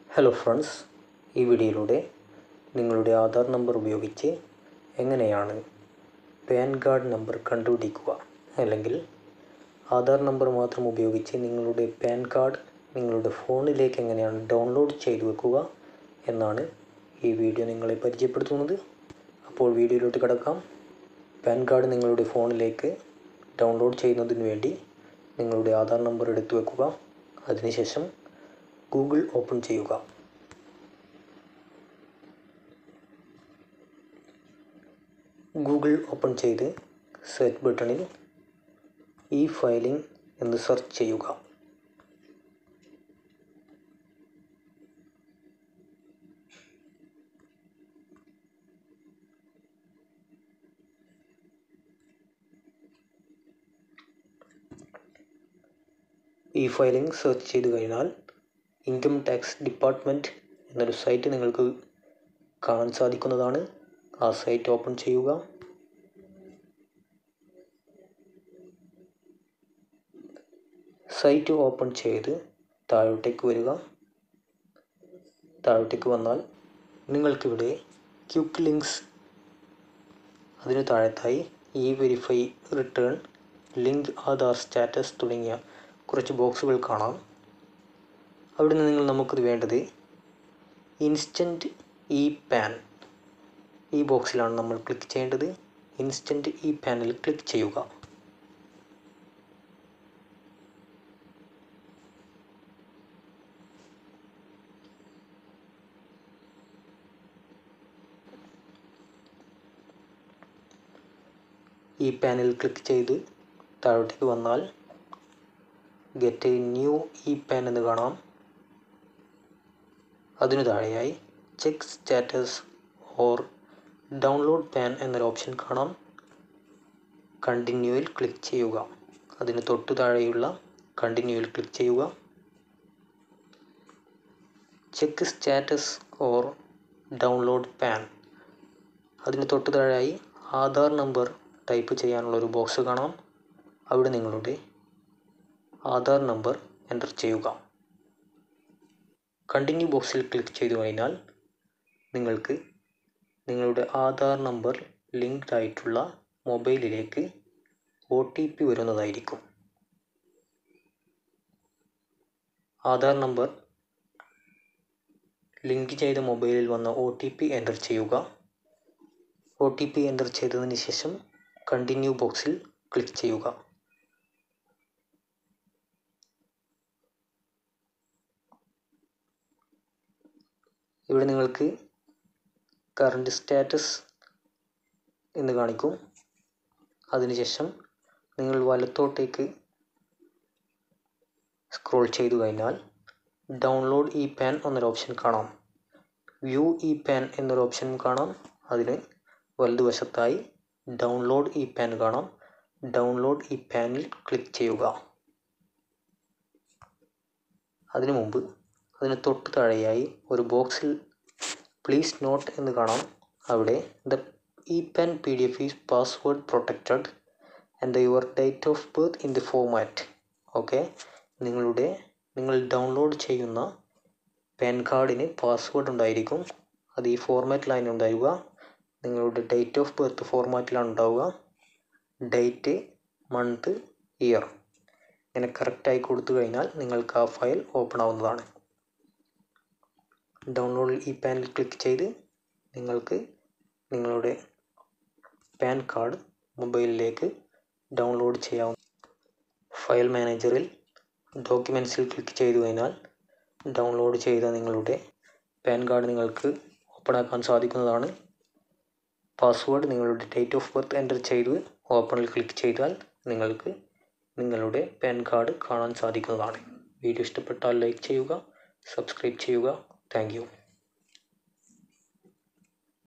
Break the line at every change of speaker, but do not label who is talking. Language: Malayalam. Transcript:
ഹലോ ഫ്രണ്ട്സ് ഈ വീഡിയോയിലൂടെ നിങ്ങളുടെ ആധാർ നമ്പർ ഉപയോഗിച്ച് എങ്ങനെയാണ് പാൻ കാർഡ് നമ്പർ കണ്ടുപിടിക്കുക അല്ലെങ്കിൽ ആധാർ നമ്പർ മാത്രം ഉപയോഗിച്ച് നിങ്ങളുടെ പാൻ കാർഡ് നിങ്ങളുടെ ഫോണിലേക്ക് എങ്ങനെയാണ് ഡൗൺലോഡ് ചെയ്തു വെക്കുക എന്നാണ് ഈ വീഡിയോ നിങ്ങളെ പരിചയപ്പെടുത്തുന്നത് അപ്പോൾ വീഡിയോയിലോട്ട് കിടക്കാം പാൻ കാർഡ് നിങ്ങളുടെ ഫോണിലേക്ക് ഡൗൺലോഡ് ചെയ്യുന്നതിന് വേണ്ടി നിങ്ങളുടെ ആധാർ നമ്പർ എടുത്തു വെക്കുക അതിനുശേഷം ഗൂഗിൾ ഓപ്പൺ ചെയ്യുക ഗൂഗിൾ ഓപ്പൺ ചെയ്ത് സെർച്ച് ബട്ടണിൽ ഇ ഫയലിംഗ് എന്ന് സെർച്ച് ചെയ്യുക ഇ ഫയലിംഗ് സെർച്ച് ചെയ്ത് കഴിഞ്ഞാൽ ഇൻകം ടാക്സ് ഡിപ്പാർട്ട്മെൻറ്റ് എന്നൊരു സൈറ്റ് നിങ്ങൾക്ക് കാണാൻ സാധിക്കുന്നതാണ് ആ സൈറ്റ് ഓപ്പൺ ചെയ്യുക സൈറ്റ് ഓപ്പൺ ചെയ്ത് താഴോട്ടേക്ക് വരിക താഴോട്ടേക്ക് വന്നാൽ നിങ്ങൾക്കിവിടെ ക്യുക്ക് ലിങ്ക്സ് അതിനു താഴത്തായി e verify return link Aadhaar status തുടങ്ങിയ കുറച്ച് ബോക്സുകൾ കാണാം അവിടെ നിന്ന് നിങ്ങൾ നമുക്കിത് വേണ്ടത് ഇൻസ്റ്റൻറ്റ് ഇ പാൻ ഈ ബോക്സിലാണ് നമ്മൾ ക്ലിക്ക് ചെയ്യേണ്ടത് ഇൻസ്റ്റൻറ്റ് ഇ പാനിൽ ക്ലിക്ക് ചെയ്യുക ഈ പാനിൽ ക്ലിക്ക് ചെയ്ത് താഴോട്ടേക്ക് വന്നാൽ get a new e PAN എന്ന് കാണാം അതിനു താഴെയായി check status or download PAN എന്നൊരു ഓപ്ഷൻ കാണാം കണ്ടിന്യൂവിൽ ക്ലിക്ക് ചെയ്യുക അതിന് തൊട്ടു താഴെയുള്ള കണ്ടിന്യൂവിൽ ക്ലിക്ക് ചെയ്യുക check status or download PAN അതിന് തൊട്ടു താഴെയായി ആധാർ നമ്പർ ടൈപ്പ് ചെയ്യാനുള്ള ഒരു ബോക്സ് കാണാം അവിടെ നിങ്ങളുടെ ആധാർ നമ്പർ എൻ്റർ ചെയ്യുക കണ്ടിന്യൂ ബോക്സിൽ ക്ലിക്ക് ചെയ്തു കഴിഞ്ഞാൽ നിങ്ങൾക്ക് നിങ്ങളുടെ ആധാർ നമ്പർ ലിങ്ക്ഡ് ആയിട്ടുള്ള മൊബൈലിലേക്ക് ഒ ടി പി വരുന്നതായിരിക്കും ആധാർ നമ്പർ ലിങ്ക് ചെയ്ത മൊബൈലിൽ വന്ന ഒ ടി പി എൻ്റർ ചെയ്യുക ഒ ടി പി എൻ്റർ ചെയ്തതിന് ശേഷം കണ്ടിന്യൂ ബോക്സിൽ ക്ലിക്ക് ചെയ്യുക ഇവിടെ നിങ്ങൾക്ക് കറണ്ട് സ്റ്റാറ്റസ് എന്ന് കാണിക്കും അതിനുശേഷം നിങ്ങൾ വലത്തോട്ടേക്ക് സ്ക്രോൾ ചെയ്തു കഴിഞ്ഞാൽ ഡൗൺലോഡ് ഇ പാൻ എന്നൊരു ഓപ്ഷൻ കാണാം വ്യൂ ഇ പാൻ എന്നൊരു ഓപ്ഷനും കാണാം അതിന് വലതുവശത്തായി ഡൗൺലോഡ് ഇ പാൻ കാണാം ഡൗൺലോഡ് ഇ പാനിൽ ക്ലിക്ക് ചെയ്യുക അതിനു മുമ്പ് അതിന് തൊട്ട് താഴെയായി ഒരു ബോക്സിൽ പ്ലീസ് നോട്ട് എന്ന് കാണാം അവിടെ the e PAN P D F is password protected and your date of birth in the format okay നിങ്ങളുടെ നിങ്ങൾ ഡൗൺലോഡ് ചെയ്യുന്ന പാൻ കാർഡിന് പാസ്വേഡ് ഉണ്ടായിരിക്കും അത് ഈ ഫോർമാറ്റിലാണ് ഉണ്ടാവുക നിങ്ങളുടെ ഡേറ്റ് ഓഫ് ബർത്ത് ഫോർമാറ്റിലാണ് ഉണ്ടാവുക ഡേറ്റ് മന്ത് ഇയർ ഇങ്ങനെ കറക്റ്റായി കൊടുത്തു കഴിഞ്ഞാൽ നിങ്ങൾക്ക് ആ ഫയൽ ഓപ്പൺ ആവുന്നതാണ് ഡൗൺലോഡ് ഈ പാനിൽ ക്ലിക്ക് ചെയ്ത് നിങ്ങൾക്ക് നിങ്ങളുടെ പാൻ കാർഡ് മൊബൈലിലേക്ക് ഡൗൺലോഡ് ചെയ്യാവുന്ന ഫയൽ മാനേജറിൽ ഡോക്യുമെൻറ്റ്സിൽ ക്ലിക്ക് ചെയ്തു കഴിഞ്ഞാൽ ഡൗൺലോഡ് ചെയ്ത നിങ്ങളുടെ പാൻ കാർഡ് നിങ്ങൾക്ക് ഓപ്പൺ ആക്കാൻ സാധിക്കുന്നതാണ് പാസ്വേഡ് നിങ്ങളുടെ ഡേറ്റ് ഓഫ് ബർത്ത് എൻ്റർ ചെയ്ത് ഓപ്പണിൽ ക്ലിക്ക് ചെയ്താൽ നിങ്ങൾക്ക് നിങ്ങളുടെ പാൻ കാർഡ് കാണാൻ സാധിക്കുന്നതാണ് വീഡിയോ ഇഷ്ടപ്പെട്ടാൽ ലൈക്ക് ചെയ്യുക സബ്സ്ക്രൈബ് ചെയ്യുക താങ്ക്